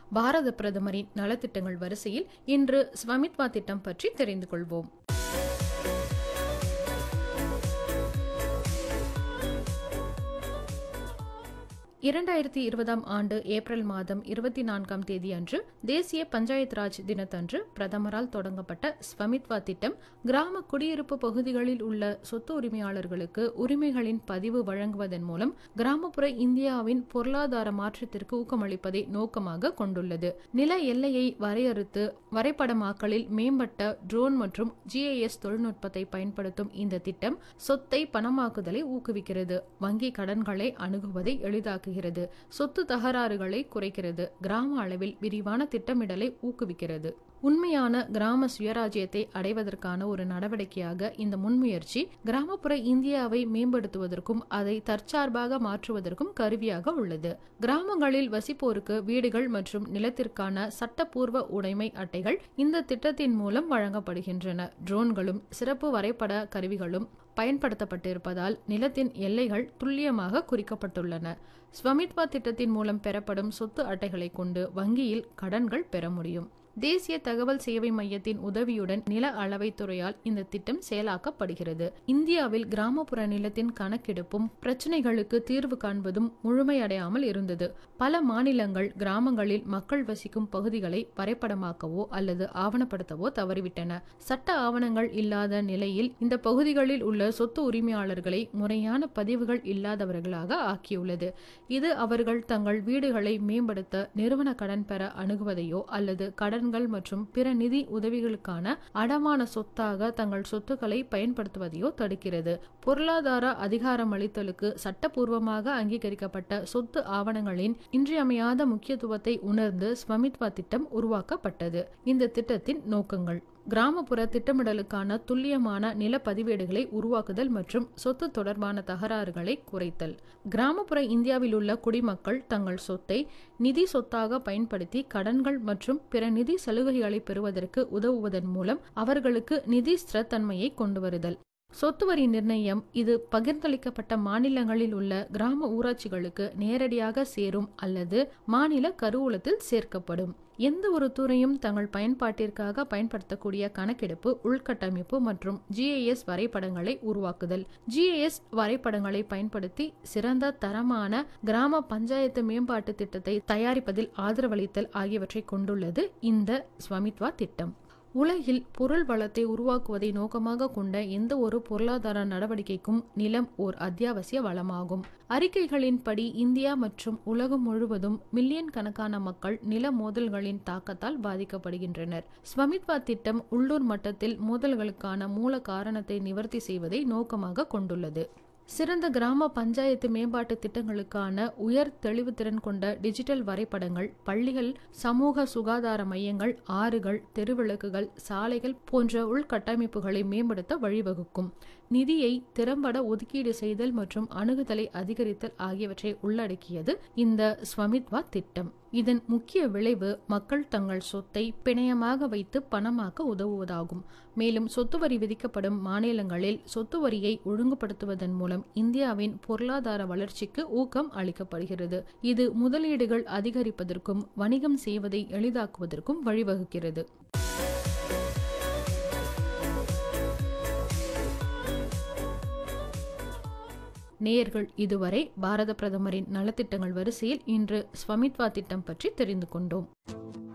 பாரத பிரதமரின் நலத்திட்டங்கள் வரிசையில் இன்று ஸ்வமித்வா திட்டம் பற்றி தெரிந்து கொள்வோம் இரண்டாயிரத்தி இருபதாம் ஆண்டு ஏப்ரல் மாதம் இருபத்தி நான்காம் தேதி அன்று தேசிய பஞ்சாயத் ராஜ் தினத்தன்று பிரதமரால் தொடங்கப்பட்ட ஸ்வமித்வா திட்டம் கிராம குடியிருப்பு பகுதிகளில் உள்ள சொத்து உரிமையாளர்களுக்கு உரிமைகளின் பதிவு வழங்குவதன் மூலம் கிராமப்புற இந்தியாவின் பொருளாதார மாற்றத்திற்கு ஊக்கமளிப்பதை நோக்கமாக கொண்டுள்ளது நில எல்லையை வரையறுத்து வரைபடமாக்கலில் மேம்பட்ட ட்ரோன் மற்றும் ஜிஐஎஸ் தொழில்நுட்பத்தை பயன்படுத்தும் இந்த திட்டம் சொத்தை பணமாக்குதலை ஊக்குவிக்கிறது வங்கி கடன்களை அணுகுவதை எளிதாக்குகிறது சொத்து தகராறுகளை குறைக்கிறது கிராம அளவில் விரிவான திட்டமிடலை ஊக்குவிக்கிறது உண்மையான கிராம சுயராஜ்யத்தை அடைவதற்கான ஒரு நடவடிக்கையாக இந்த முன்முயற்சி கிராமப்புற இந்தியாவை மேம்படுத்துவதற்கும் அதை தற்சார்பாக மாற்றுவதற்கும் கருவியாக உள்ளது கிராமங்களில் வசிப்போருக்கு வீடுகள் மற்றும் நிலத்திற்கான சட்டப்பூர்வ உடைமை அட்டைகள் இந்த திட்டத்தின் மூலம் வழங்கப்படுகின்றன ட்ரோன்களும் சிறப்பு வரைபட கருவிகளும் பயன்படுத்தப்பட்டிருப்பதால் நிலத்தின் எல்லைகள் துல்லியமாக குறிக்கப்பட்டுள்ளன ஸ்வமித்வா திட்டத்தின் மூலம் பெறப்படும் சொத்து அட்டைகளை கொண்டு வங்கியில் கடன்கள் பெற முடியும் தேசிய தகவல் சேவை மையத்தின் உதவியுடன் நில அளவை துறையால் இந்த திட்டம் செயலாக்கப்படுகிறது இந்தியாவில் கிராமப்புற நிலத்தின் கணக்கெடுப்பும் பிரச்சனைகளுக்கு தீர்வு காண்பதும் முழுமையடையாமல் இருந்தது பல மாநிலங்கள் கிராமங்களில் மக்கள் வசிக்கும் பகுதிகளை வரைபடமாக்கவோ அல்லது ஆவணப்படுத்தவோ தவறிவிட்டன சட்ட ஆவணங்கள் இல்லாத நிலையில் இந்த பகுதிகளில் உள்ள சொத்து உரிமையாளர்களை முறையான பதிவுகள் இல்லாதவர்களாக ஆக்கியுள்ளது இது அவர்கள் தங்கள் வீடுகளை மேம்படுத்த நிறுவன கடன் பெற அணுகுவதையோ அல்லது கடன் கடன்கள் மற்றும் பிற நிதி உதவிகளுக்கான அடமான சொத்தாக தங்கள் சொத்துக்களை பயன்படுத்துவதையோ தடுக்கிறது பொருளாதார அதிகாரமளித்தலுக்கு சட்டப்பூர்வமாக அங்கீகரிக்கப்பட்ட சொத்து ஆவணங்களின் இன்றியமையாத முக்கியத்துவத்தை உணர்ந்து ஸ்வமித்வா திட்டம் உருவாக்கப்பட்டது இந்த திட்டத்தின் நோக்கங்கள் கிராமப்புற திட்டமிடலுக்கான துல்லியமான நில பதிவேடுகளை உருவாக்குதல் மற்றும் சொத்து தொடர்பான தகராறுகளை குறைத்தல் கிராமப்புற இந்தியாவில் உள்ள குடிமக்கள் தங்கள் சொத்தை நிதி சொத்தாக பயன்படுத்தி கடன்கள் மற்றும் பிற நிதி சலுகைகளை பெறுவதற்கு உதவுவதன் மூலம் அவர்களுக்கு நிதி ஸ்திரத்தன்மையை கொண்டு வருதல் சொத்து வரி நிர்ணயம் இது பகிர்ந்தளிக்கப்பட்ட மாநிலங்களில் உள்ள கிராம ஊராட்சிகளுக்கு நேரடியாக சேரும் அல்லது மாநில கருவூலத்தில் சேர்க்கப்படும் எந்த ஒரு துறையும் தங்கள் பயன்பாட்டிற்காக பயன்படுத்தக்கூடிய கணக்கெடுப்பு உள்கட்டமைப்பு மற்றும் ஜிஐஎஸ் வரைபடங்களை உருவாக்குதல் ஜிஐஎஸ் வரைபடங்களை பயன்படுத்தி சிறந்த தரமான கிராம பஞ்சாயத்து மேம்பாட்டு திட்டத்தை தயாரிப்பதில் ஆதரவளித்தல் ஆகியவற்றை கொண்டுள்ளது இந்த ஸ்வமித்வா திட்டம் உலகில் பொருள் வளத்தை உருவாக்குவதை நோக்கமாக கொண்ட எந்த ஒரு பொருளாதார நடவடிக்கைக்கும் நிலம் ஓர் அத்தியாவசிய வளமாகும் அறிக்கைகளின்படி இந்தியா மற்றும் உலகம் முழுவதும் மில்லியன் கணக்கான மக்கள் நில மோதல்களின் தாக்கத்தால் பாதிக்கப்படுகின்றனர் ஸ்வமித்வா திட்டம் உள்ளூர் மட்டத்தில் மோதல்களுக்கான மூல காரணத்தை நிவர்த்தி செய்வதை நோக்கமாக கொண்டுள்ளது சிறந்த கிராம பஞ்சாயத்து மேம்பாட்டு திட்டங்களுக்கான உயர் தெளிவுத்திறன் கொண்ட டிஜிட்டல் வரைபடங்கள் பள்ளிகள் சமூக சுகாதார மையங்கள் ஆறுகள் தெருவிளக்குகள் சாலைகள் போன்ற உள்கட்டமைப்புகளை மேம்படுத்த வழிவகுக்கும் நிதியை திறம்பட ஒதுக்கீடு செய்தல் மற்றும் அணுகுதலை அதிகரித்தல் ஆகியவற்றை உள்ளடக்கியது இந்த ஸ்வமித்வா திட்டம் இதன் முக்கிய விளைவு மக்கள் தங்கள் சொத்தை பிணையமாக வைத்து பணமாக்க உதவுவதாகும் மேலும் சொத்து வரி விதிக்கப்படும் மாநிலங்களில் சொத்து வரியை ஒழுங்குபடுத்துவதன் மூலம் இந்தியாவின் பொருளாதார வளர்ச்சிக்கு ஊக்கம் அளிக்கப்படுகிறது இது முதலீடுகள் அதிகரிப்பதற்கும் வணிகம் செய்வதை எளிதாக்குவதற்கும் வழிவகுக்கிறது நேயர்கள் இதுவரை பாரத பிரதமரின் நலத்திட்டங்கள் வரிசையில் இன்று ஸ்வமித்வா திட்டம் பற்றி தெரிந்து கொண்டோம்